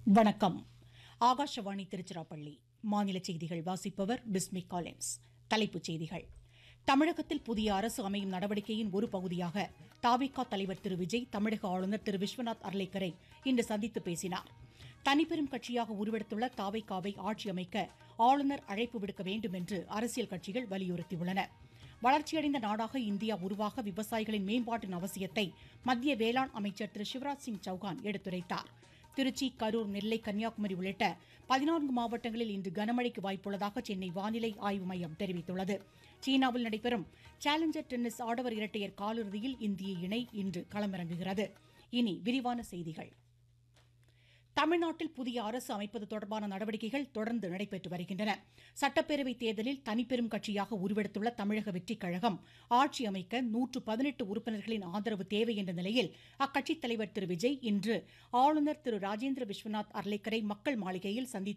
வணக்கம் ஆகாஷவாணி திருச்சிராப்பள்ளி மாநில செய்திகள் வாசிப்பவர் பிஸ்மி காலின்ஸ் தலைப்புச் செய்திகள் தமிழகத்தில் புதிய அரசு அமையும் நடவடிக்கையின் ஒரு பகுதியாக தாவிகா தலைவர் திரு விஜய் தமிழக ஆளுநர் திரு விஸ்வநாத் அர்லேக்கரை இன்று சந்தித்து பேசினார் தனிப்பெரும் கட்சியாக உருவெடுத்துள்ள தாவைக்காவை ஆட்சி அமைக்க ஆளுநர் அழைப்பு விடுக்க வேண்டும் என்று அரசியல் கட்சிகள் வலியுறுத்தியுள்ளன வளர்ச்சியடைந்த நாடாக இந்தியா உருவாக விவசாயிகளின் மேம்பாட்டின் அவசியத்தை மத்திய வேளாண் அமைச்சர் திரு சிவராஜ் சிங் சௌகான் எடுத்துரைத்தார் திருச்சி கரூர் நெல்லை கன்னியாகுமரி உள்ளிட்ட பதினான்கு மாவட்டங்களில் இன்று கனமழைக்கு வாய்ப்புள்ளதாக சென்னை வானிலை ஆய்வு மையம் தெரிவித்துள்ளது சீனாவில் நடைபெறும் சேலஞ்சர் டென்னிஸ் ஆடவர் இரட்டையர் காலிறுதியில் இந்திய இணை இன்று களமிறங்குகிறது இனி விரிவான செய்திகள் தமிழ்நாட்டில் புதிய அரசு அமைப்பது தொடர்பான நடவடிக்கைகள் தொடர்ந்து நடைபெற்று வருகின்றன சட்டப்பேரவைத் தேர்தலில் தனிப்பெரும் கட்சியாக உருவெடுத்துள்ள தமிழக வெற்றிக் கழகம் ஆட்சி அமைக்க நூற்று பதினெட்டு உறுப்பினர்களின் ஆதரவு தேவை என்ற நிலையில் அக்கட்சித் தலைவர் திரு விஜய் இன்று ஆளுநர் திரு ராஜேந்திர விஸ்வநாத் அர்லேக்கரை மக்கள் மாளிகையில் சந்தித்து